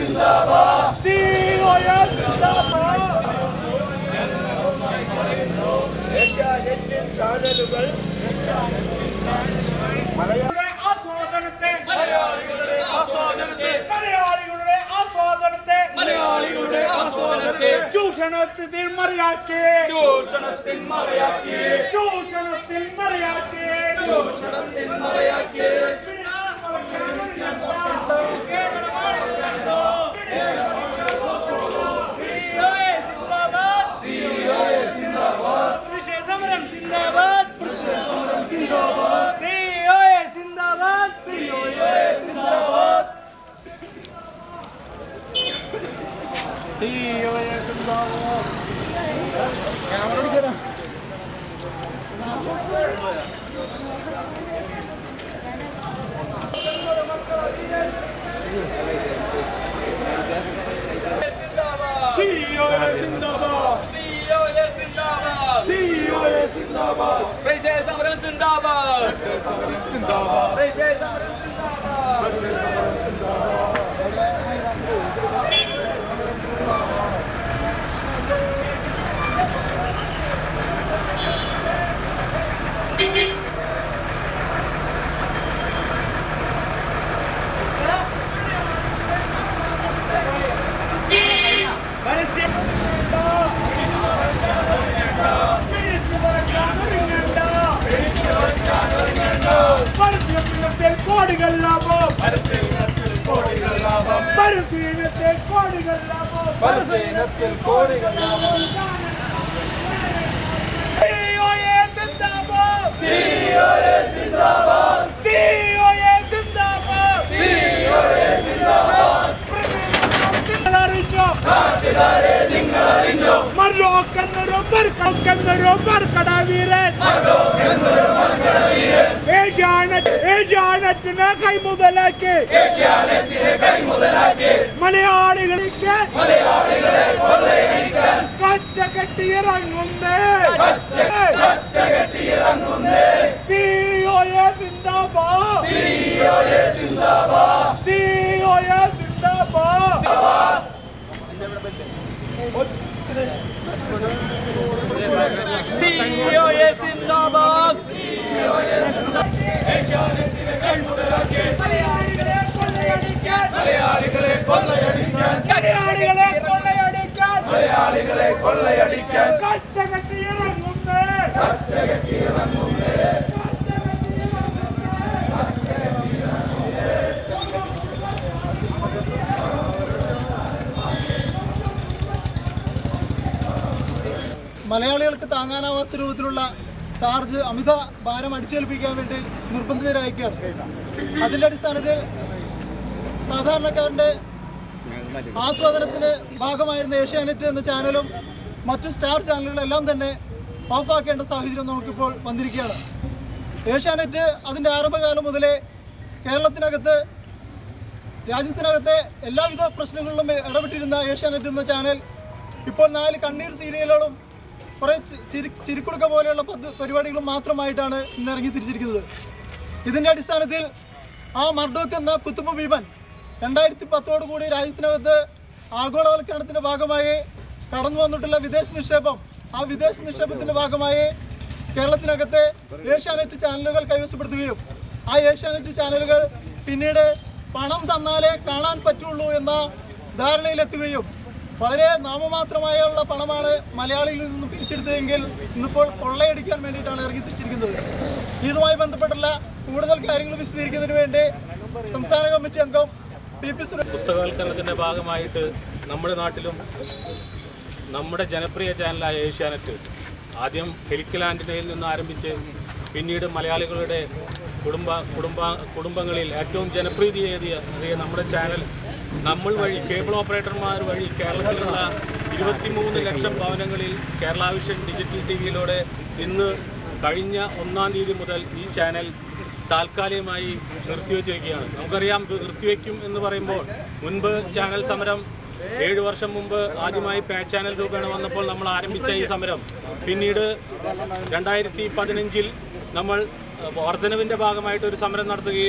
ഏഷ്യാനെറ്റിൻ ചാനലുകൾ മലയാളികളുടെ ആസ്വാദനത്തെ മലയാളികളുടെ ആസ്വാദനത്തെ മലയാളികളുടെ ആസ്വാദനത്തെ മലയാളികളുടെ ആസ്വാദനത്തെ ചൂഷണത്തിൽ മറിയാക്കി ചൂഷണത്തിൽ മറയാക്കി ചൂഷണത്തിൽ മറിയാക്കി ചൂഷണത്തിൽ മറയാക്കി സമരം സിന്ദാബാദ് സിഒഎ സിന്ദാബാദ് സിഒഎ സിന്ദാബാദ് സിഒഎ സിന്ദാബാദ് സിഒഎ സിന്ദാബാദ് സിഒഎ സിന്ദാബാദ് സിഒഎ സിന്ദാബാദ് പരിസര സമരം സിന്ദാബാദ് പരിസര സമരം സിന്ദാബാദ് പരസ്യത്തിൽ കോടികൾ ലാഭം പരസ്യത്തിൽ കോടികൾ ലാഭം പരസേനത്തിൽ കോടികൾ സിഒഎ സിന്ദാബാദ് സിഒഎ സിന്ദാബാദ് സിഒഎ സിന്ദാബാദ് സിഒഎ സിന്ദാബാദ് നിങ്ങൾ അറിഞ്ഞോ മർലോക്കെന്നൊരു മർക്കന്നൊരു മർക്കട വീരൻ ഏഷ്യാനെറ്റ് ഏഷ്യാനെറ്റിനെ കൈമുതലാക്കി മലയാളികളിലേക്ക് കച്ച കെട്ടിയിറങ്ങുന്നേ സിഒഎ സിന്ദാബാദ് സിഒഎ സിന്ദാബാദ് സിഒഎ സിന്ദാബാദ് സിഒഎ സിന്ദാബാദ് മലയാളികളെ കൊള്ളയടിക്കാൻ മലയാളികളെ കൊള്ളയടിക്കാൻ മലയാളികളെ കൊള്ളയടിക്കാൻ മലയാളികളെ കൊള്ളയടിക്കാൻ കച്ച കെട്ടിയിറങ്ങുന്നേ മലയാളികൾക്ക് താങ്ങാനാവാത്ത രൂപത്തിലുള്ള ചാർജ് അമിത ഭാരം അടിച്ചേൽപ്പിക്കാൻ വേണ്ടി നിർബന്ധിതരായിരിക്കുകയാണ് അതിൻ്റെ അടിസ്ഥാനത്തിൽ സാധാരണക്കാരൻ്റെ ആസ്വാദനത്തിന് ഭാഗമായിരുന്ന ഏഷ്യാനെറ്റ് എന്ന ചാനലും മറ്റു സ്റ്റാർ ചാനലുകളെല്ലാം തന്നെ ഓഫാക്കേണ്ട സാഹചര്യം നമുക്കിപ്പോൾ വന്നിരിക്കുകയാണ് ഏഷ്യാനെറ്റ് അതിൻ്റെ ആരംഭകാലം മുതലേ കേരളത്തിനകത്ത് രാജ്യത്തിനകത്തെ എല്ലാവിധ പ്രശ്നങ്ങളിലും ഇടപെട്ടിരുന്ന ഏഷ്യാനെറ്റ് എന്ന ചാനൽ ഇപ്പോൾ നാല് കണ്ണീർ സീരിയലുകളും കുറേ ചി- ചിരി ചിരിക്കുടുക്ക പോലെയുള്ള പദ്ധ പരിപാടികളും മാത്രമായിട്ടാണ് ഇന്ന് ഇറങ്ങി തിരിച്ചിരിക്കുന്നത് ഇതിൻ്റെ അടിസ്ഥാനത്തിൽ ആ മർഡോക്ക് എന്ന കുത്തുമ്പ് ഭീമൻ രണ്ടായിരത്തി പത്തോടു കൂടി രാജ്യത്തിനകത്ത് ആഗോളവൽക്കരണത്തിൻ്റെ ഭാഗമായി കടന്നു വന്നിട്ടുള്ള വിദേശ നിക്ഷേപം ആ വിദേശ നിക്ഷേപത്തിൻ്റെ ഭാഗമായി കേരളത്തിനകത്തെ ഏഷ്യാനെറ്റ് ചാനലുകൾ കൈവശപ്പെടുത്തുകയും ആ ഏഷ്യാനെറ്റ് ചാനലുകൾ പിന്നീട് പണം തന്നാലേ കാണാൻ പറ്റുള്ളൂ എന്ന ധാരണയിലെത്തുകയും വളരെ നാമമാത്രമായുള്ള പണമാണ് മലയാളിയിൽ നിന്നും പിരിച്ചെടുത്തതെങ്കിൽ ഇന്നിപ്പോൾ കൊള്ളയടിക്കാൻ വേണ്ടിയിട്ടാണ് ഇറങ്ങി തിരിച്ചിരിക്കുന്നത് ഇതുമായി ബന്ധപ്പെട്ടുള്ള കൂടുതൽ കാര്യങ്ങൾ വിശദീകരിക്കുന്നതിന് വേണ്ടി സംസ്ഥാന കമ്മിറ്റി അംഗം പി പി സുരേഷ് പുസ്തകവൽക്കരണത്തിൻ്റെ ഭാഗമായിട്ട് നമ്മുടെ നാട്ടിലും നമ്മുടെ ജനപ്രിയ ചാനലായ ഏഷ്യാനെറ്റ് ആദ്യം ഹെലിക്കൽ ആൻറ്റിനയിൽ നിന്ന് ആരംഭിച്ച് പിന്നീട് മലയാളികളുടെ കുടുംബ കുടുംബ കുടുംബങ്ങളിൽ ഏറ്റവും ജനപ്രീതിയേറിയ ഏറിയ നമ്മുടെ ചാനൽ നമ്മൾ വഴി കേബിൾ ഓപ്പറേറ്റർമാർ വഴി കേരളത്തിലുള്ള ഇരുപത്തിമൂന്ന് ലക്ഷം ഭവനങ്ങളിൽ കേരള വിഷൻ ഡിജിറ്റൽ ടി വിയിലൂടെ ഇന്ന് കഴിഞ്ഞ ഒന്നാം തീയതി മുതൽ ഈ ചാനൽ താൽക്കാലികമായി നിർത്തിവെച്ചിരിക്കുകയാണ് നമുക്കറിയാം ഇത് നിർത്തിവെക്കും എന്ന് പറയുമ്പോൾ മുൻപ് ചാനൽ സമരം ഏഴ് വർഷം മുമ്പ് ആദ്യമായി പേ ചാനൽ രൂപേണ വന്നപ്പോൾ നമ്മൾ ആരംഭിച്ച ഈ സമരം പിന്നീട് രണ്ടായിരത്തി പതിനഞ്ചിൽ നമ്മൾ വർധനവിൻ്റെ ഭാഗമായിട്ട് ഒരു സമരം നടത്തുകയും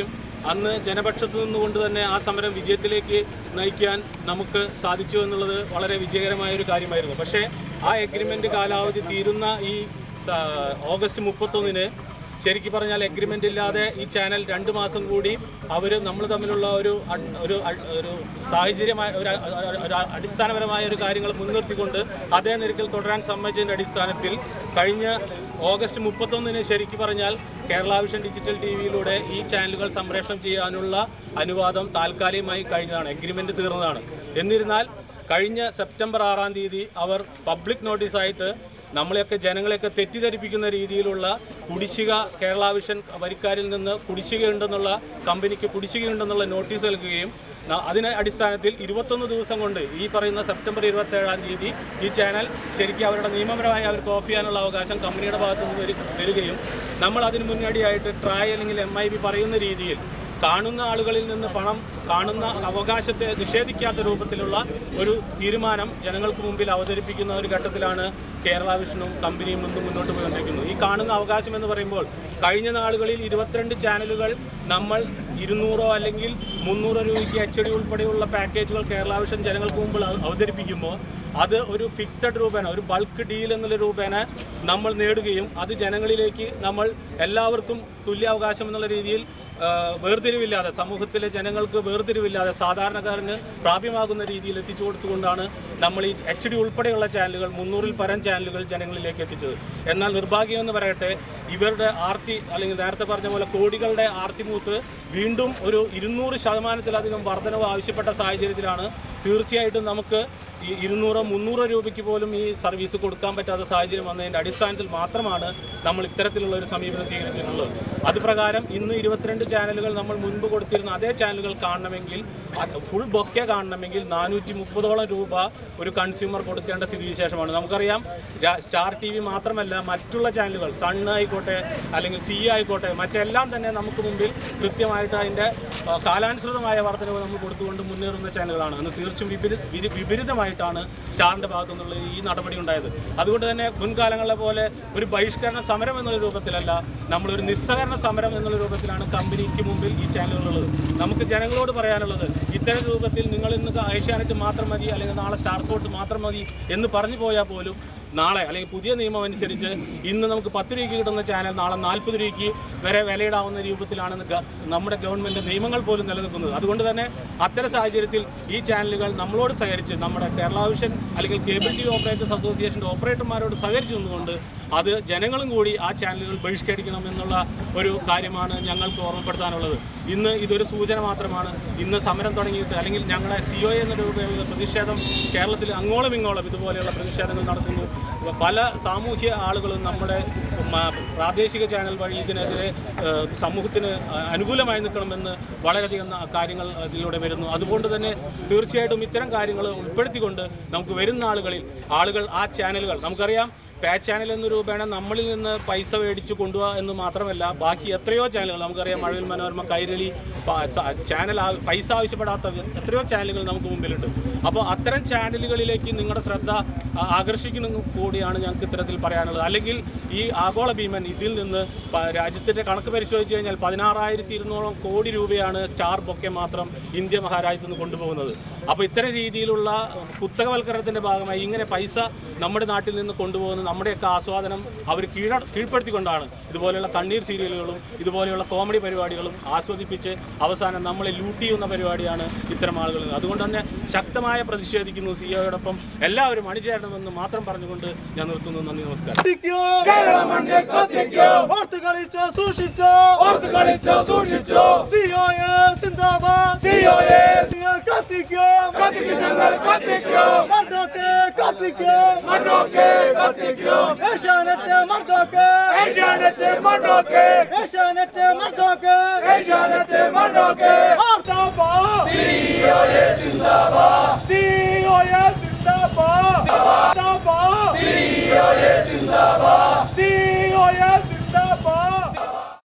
അന്ന് ജനപക്ഷത്തു നിന്നുകൊണ്ട് തന്നെ ആ സമരം വിജയത്തിലേക്ക് നയിക്കാൻ നമുക്ക് സാധിച്ചു എന്നുള്ളത് വളരെ വിജയകരമായ ഒരു കാര്യമായിരുന്നു പക്ഷേ ആ എഗ്രിമെൻ്റ് കാലാവധി തീരുന്ന ഈ സ- ഓഗസ്റ്റ് മുപ്പത്തൊന്നിന് ശരിക്കും പറഞ്ഞാൽ എഗ്രിമെൻ്റ് ഇല്ലാതെ ഈ ചാനൽ രണ്ട് മാസം കൂടി അവർ നമ്മൾ തമ്മിലുള്ള ഒരു അഡ്- ഒരു അഡ്- ഒരു സാഹചര്യമായ ഒരു അ- അ- ഒരു അടിസ്ഥാനപരമായ ഒരു കാര്യങ്ങൾ മുൻനിർത്തിക്കൊണ്ട് അതേ നിരക്കിൽ തുടരാൻ സമ്മതിച്ചതിൻ്റെ അടിസ്ഥാനത്തിൽ കഴിഞ്ഞ ഓഗസ്റ്റ് മുപ്പത്തൊന്നിന് ശരിക്കും പറഞ്ഞാൽ കേരള വിഷൻ ഡിജിറ്റൽ ടി വിയിലൂടെ ഈ ചാനലുകൾ സംപ്രേഷണം ചെയ്യാനുള്ള അനുവാദം താൽക്കാലികമായി കഴിഞ്ഞതാണ് എഗ്രിമെൻ്റ് തീർന്നതാണ് എന്നിരുന്നാൽ കഴിഞ്ഞ സെപ്റ്റംബർ ആറാം തീയതി അവർ പബ്ലിക് നോട്ടീസായിട്ട് നമ്മളെയൊക്കെ ജനങ്ങളെയൊക്കെ തെറ്റിദ്ധരിപ്പിക്കുന്ന രീതിയിലുള്ള കുടിശ്ശിക കേരള വിഷൻ വരിക്കാരിൽ നിന്ന് കുടിശ്ശികയുണ്ടെന്നുള്ള കമ്പനിക്ക് കുടിശ്ശികയുണ്ടെന്നുള്ള നോട്ടീസ് നൽകുകയും ന- അതിന് അടിസ്ഥാനത്തിൽ ഇരുപത്തൊന്ന് ദിവസം കൊണ്ട് ഈ പറയുന്ന സെപ്റ്റംബർ ഇരുപത്തേഴാം തീയതി ഈ ചാനൽ ശരിക്കും അവരുടെ നിയമപരമായി അവർക്ക് ഓഫ് ചെയ്യാനുള്ള അവകാശം കമ്പനിയുടെ ഭാഗത്തു നിന്ന് വരി- വരികയും നമ്മൾ അതിന് മുന്നോടിയായിട്ട് ട്രായ് അല്ലെങ്കിൽ എം ഐ ബി പറയുന്ന രീതിയിൽ കാണുന്ന ആളുകളിൽ നിന്ന് പണം കാണുന്ന അവകാശത്തെ നിഷേധിക്കാത്ത രൂപത്തിലുള്ള ഒരു തീരുമാനം ജനങ്ങൾക്ക് മുമ്പിൽ അവതരിപ്പിക്കുന്ന ഒരു ഘട്ടത്തിലാണ് കേരള വിഷനും കമ്പനിയും നിന്ന് മുന്നോട്ട് പോയിക്കൊണ്ടിരിക്കുന്നത് ഈ കാണുന്ന അവകാശം എന്ന് പറയുമ്പോൾ കഴിഞ്ഞ നാളുകളിൽ ഇരുപത്തിരണ്ട് ചാനലുകൾ നമ്മൾ ഇരുന്നൂറോ അല്ലെങ്കിൽ മുന്നൂറോ രൂപയ്ക്ക് എച്ച് ഡി ഉൾപ്പെടെയുള്ള പാക്കേജുകൾ കേരള വിഷൻ ജനങ്ങൾക്ക് മുമ്പിൽ അവ- അവതരിപ്പിക്കുമ്പോൾ അത് ഒരു ഫിക്സഡ് രൂപേണ ഒരു ബൾക്ക് ഡീൽ എന്നുള്ള രൂപേണ നമ്മൾ നേടുകയും അത് ജനങ്ങളിലേക്ക് നമ്മൾ എല്ലാവർക്കും തുല്യാവകാശം എന്നുള്ള രീതിയിൽ ആ, വേർതിരിവില്ലാതെ സമൂഹത്തിലെ ജനങ്ങൾക്ക് വേർതിരിവില്ലാതെ സാധാരണക്കാരന് പ്രാപ്യമാകുന്ന രീതിയിൽ എത്തിച്ചു കൊടുത്തുകൊണ്ടാണ് നമ്മൾ ഈ എച്ച് ഡി ഉൾപ്പെടെയുള്ള ചാനലുകൾ മുന്നൂറിൽ പരം ചാനലുകൾ ജനങ്ങളിലേക്ക് എത്തിച്ചത് എന്നാൽ നിർഭാഗ്യമെന്ന് പറയട്ടെ ഇവരുടെ ആർത്തി അല്ലെങ്കിൽ നേരത്തെ പറഞ്ഞ പോലെ കോടികളുടെ ആർത്തിമൂത്ത് വീണ്ടും ഒരു ഇരുന്നൂറ് ശതമാനത്തിലധികം വർധനവ് ആവശ്യപ്പെട്ട സാഹചര്യത്തിലാണ് തീർച്ചയായിട്ടും നമുക്ക് ഈ ഇരുന്നൂറോ മുന്നൂറോ രൂപയ്ക്ക് പോലും ഈ സർവീസ് കൊടുക്കാൻ പറ്റാത്ത സാഹചര്യം വന്നതിൻ്റെ അടിസ്ഥാനത്തിൽ മാത്രമാണ് നമ്മൾ ഇത്തരത്തിലുള്ള ഒരു സമീപനം സ്വീകരിച്ചിട്ടുള്ളത് അത് പ്രകാരം ഇന്ന് ഇരുപത്തിരണ്ട് ചാനലുകൾ നമ്മൾ മുൻപ് കൊടുത്തിരുന്ന അതേ ചാനലുകൾ കാണണമെങ്കിൽ ഫുൾ ബൊക്കെ കാണണമെങ്കിൽ നാനൂറ്റി മുപ്പതോളം രൂപ ഒരു കൺസ്യൂമർ കൊടുക്കേണ്ട സ്ഥിതിവിശേഷമാണ് നമുക്കറിയാം രാ- സ്റ്റാർ ടി വി മാത്രമല്ല മറ്റുള്ള ചാനലുകൾ സൺ ആയിക്കോട്ടെ അല്ലെങ്കിൽ സി ആയിക്കോട്ടെ മറ്റെല്ലാം തന്നെ നമുക്ക് മുമ്പിൽ കൃത്യമായിട്ട് അതിൻ്റെ ആ, കാലാനുസൃതമായ വർധനവ് നമ്മൾ കൊടുത്തുകൊണ്ട് മുന്നേറുന്ന ചാനലുകളാണ് അന്ന് തീർച്ചും വിപരീത വിരി- വിപരീതമായിട്ടാണ് സ്റ്റാറിൻ്റെ ഭാഗത്തു നിന്നുള്ള ഈ നടപടി ഉണ്ടായത് അതുകൊണ്ട് തന്നെ മുൻകാലങ്ങളിലെ പോലെ ഒരു ബഹിഷ്കരണ സമരം എന്നുള്ള രൂപത്തിലല്ല നമ്മളൊരു നിസ്സഹകരണ സമരം എന്നുള്ള രൂപത്തിലാണ് കമ്പനിക്ക് മുമ്പിൽ ഈ ചാനലുകളുള്ളത് നമുക്ക് ജനങ്ങളോട് പറയാനുള്ളത് ഇത്തരം രൂപത്തിൽ നിങ്ങൾ ഇന്ന് ഏഷ്യാനെറ്റ് മാത്രം മതി അല്ലെങ്കിൽ നാളെ സ്റ്റാർ സ്പോർട്സ് മാത്രം മതി എന്ന് പറഞ്ഞു പോയാൽ പോലും നാളെ അല്ലെങ്കിൽ പുതിയ നിയമം അനുസരിച്ച് ഇന്ന് നമുക്ക് പത്ത് രൂപയ്ക്ക് കിട്ടുന്ന ചാനൽ നാളെ നാൽപ്പത് രൂപയ്ക്ക് വരെ വിലയിടാവുന്ന രൂപത്തിലാണ് ഗ- നമ്മുടെ ഗവൺമെൻറ് നിയമങ്ങൾ പോലും നിലനിൽക്കുന്നത് അതുകൊണ്ട് തന്നെ അത്തരം സാഹചര്യത്തിൽ ഈ ചാനലുകൾ നമ്മളോട് സഹകരിച്ച് നമ്മുടെ കേരള വിഷൻ അല്ലെങ്കിൽ കേബിൾ ടി വി ഓപ്പറേറ്റേഴ്സ് അസോസിയേഷൻ്റെ ഓപ്പറേറ്റർമാരോട് സഹകരിച്ച് നിന്നുകൊണ്ട് അത് ജനങ്ങളും കൂടി ആ ചാനലുകൾ ബഹിഷ്കരിക്കണം എന്നുള്ള ഒരു കാര്യമാണ് ഞങ്ങൾക്ക് ഓർമ്മപ്പെടുത്താനുള്ളത് ഇന്ന് ഇതൊരു സൂചന മാത്രമാണ് ഇന്ന് സമരം തുടങ്ങിയിട്ട് അല്ലെങ്കിൽ ഞങ്ങളുടെ സി ഒ എന്ന രൂപയുള്ള പ്രതിഷേധം കേരളത്തിൽ അങ്ങോളം ഇങ്ങോളം ഇതുപോലെയുള്ള പ്രതിഷേധങ്ങൾ നടത്തുന്നു പല സാമൂഹ്യ ആളുകളും നമ്മുടെ മ- പ്രാദേശിക ചാനൽ വഴി ഇതിനെതിരെ ഏഹ്, സമൂഹത്തിന് അനുകൂലമായി നിൽക്കണമെന്ന് വളരെയധികം ന- കാര്യങ്ങൾ അതിലൂടെ വരുന്നു അതുകൊണ്ട് തന്നെ തീർച്ചയായിട്ടും ഇത്തരം കാര്യങ്ങൾ ഉൾപ്പെടുത്തിക്കൊണ്ട് നമുക്ക് വരുന്ന ആളുകളിൽ ആളുകൾ ആ ചാനലുകൾ നമുക്കറിയാം പേ ചാനൽ എന്ന രൂപേണ നമ്മളിൽ നിന്ന് പൈസ മേടിച്ച് കൊണ്ടുപോകുക എന്ന് മാത്രമല്ല ബാക്കി എത്രയോ ചാനലുകൾ നമുക്കറിയാം മഴവിൽ മനോരമ കൈരളി പ- സ- ചാനൽ ആ- പൈസ ആവശ്യപ്പെടാത്ത എത്രയോ ചാനലുകൾ നമുക്ക് മുമ്പിലുണ്ട് അപ്പോൾ അത്തരം ചാനലുകളിലേക്ക് നിങ്ങളുടെ ശ്രദ്ധ ആ- ആകർഷിക്കുന്ന കൂടിയാണ് ഞങ്ങൾക്ക് ഇത്തരത്തിൽ പറയാനുള്ളത് അല്ലെങ്കിൽ ഈ ആഗോള ഭീമൻ ഇതിൽ നിന്ന് പ- രാജ്യത്തിൻ്റെ കണക്ക് പരിശോധിച്ച് കഴിഞ്ഞാൽ പതിനാറായിരത്തി ഇരുന്നൂറോളം കോടി രൂപയാണ് സ്റ്റാർ ബൊക്കെ മാത്രം ഇന്ത്യ മഹാരാജ്യത്ത് നിന്ന് കൊണ്ടുപോകുന്നത് അപ്പോൾ ഇത്തരം രീതിയിലുള്ള കുത്തകവൽക്കരണത്തിൻ്റെ ഭാഗമായി ഇങ്ങനെ പൈസ നമ്മുടെ നാട്ടിൽ നിന്ന് കൊണ്ടുപോകുന്ന നമ്മുടെയൊക്കെ ആസ്വാദനം അവർ കീഴ കീഴ്പ്പെടുത്തിക്കൊണ്ടാണ് ഇതുപോലെയുള്ള കണ്ണീർ സീരിയലുകളും ഇതുപോലെയുള്ള കോമഡി പരിപാടികളും ആസ്വദിപ്പിച്ച് അവസാനം നമ്മളെ ലൂട്ട് ചെയ്യുന്ന പരിപാടിയാണ് ഇത്തരം ആളുകൾ അതുകൊണ്ട് തന്നെ ശക്തമായ പ്രതിഷേധിക്കുന്നു സി ഒയോടൊപ്പം എല്ലാവരും അണിചേരണമെന്ന് മാത്രം പറഞ്ഞുകൊണ്ട് ഞാൻ നിർത്തുന്നു നന്ദി നമസ്കാരം കത്തിക്കോ കേരള മണ്ണിൽ കത്തിക്കോ ഓർത്ത് കളിച്ചോ സൂക്ഷിച്ചോ ഓർത്ത് കളിച്ചോ സൂക്ഷിച്ചോ സിഒഎ സിന്ദാബാദ് സിഒഎ നിങ്ങൾ കത്തിക്കോ കത്തിക്ക് ഞങ്ങൾ കത്തിക്കോ മർദ്ദോക്കെ കത്തിക്കോ മണ്ണോക്കെ കത്തിക്കോ ഏഷ്യാനെറ്റ് മർദ്ദോക്കെ ഏഷ്യാനെറ്റ് മണ്ണോക്കെ ഏഷ്യാനെറ്റ് മർദ്ദോക്കെ ഏഷ്യാനെറ്റ് മണ്ണോക്കെ സിന്ദാബാദ് സിഒഎ സിന്ദാബാദ് സിഒഎ സിന്ദാബാദ് സിന്ദാബാദ് സിഒഎ സിന്ദാബാദ്